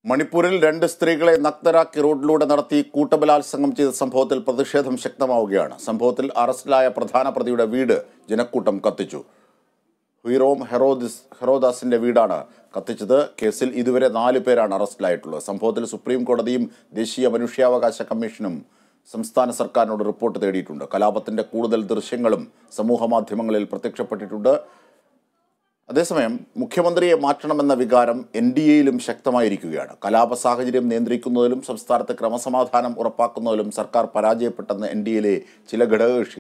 മണിപ്പൂരിൽ രണ്ട് സ്ത്രീകളെ നഗ്നരാക്കി റോഡിലൂടെ നടത്തി കൂട്ടബലാത്സംഗം ചെയ്ത സംഭവത്തിൽ പ്രതിഷേധം ശക്തമാവുകയാണ് സംഭവത്തിൽ അറസ്റ്റിലായ പ്രധാന പ്രതിയുടെ വീട് ജനക്കൂട്ടം കത്തിച്ചു ഹീറോം ഹെറോദിസ് ഹെറോദാസിന്റെ വീടാണ് കത്തിച്ചത് കേസിൽ ഇതുവരെ നാല് പേരാണ് അറസ്റ്റിലായിട്ടുള്ളത് സംഭവത്തിൽ സുപ്രീം കോടതിയും ദേശീയ മനുഷ്യാവകാശ കമ്മീഷനും സംസ്ഥാന സർക്കാരിനോട് റിപ്പോർട്ട് തേടിയിട്ടുണ്ട് കലാപത്തിന്റെ കൂടുതൽ ദൃശ്യങ്ങളും സമൂഹ മാധ്യമങ്ങളിൽ പ്രത്യക്ഷപ്പെട്ടിട്ടുണ്ട് അതേസമയം മുഖ്യമന്ത്രിയെ മാറ്റണമെന്ന വികാരം എൻ ഡി എയിലും ശക്തമായിരിക്കുകയാണ് കലാപ സാഹചര്യം നിയന്ത്രിക്കുന്നതിലും സംസ്ഥാനത്ത് ക്രമസമാധാനം ഉറപ്പാക്കുന്നതിലും സർക്കാർ പരാജയപ്പെട്ടെന്ന് എൻ ഡി എയിലെ ചില ഘടകകക്ഷി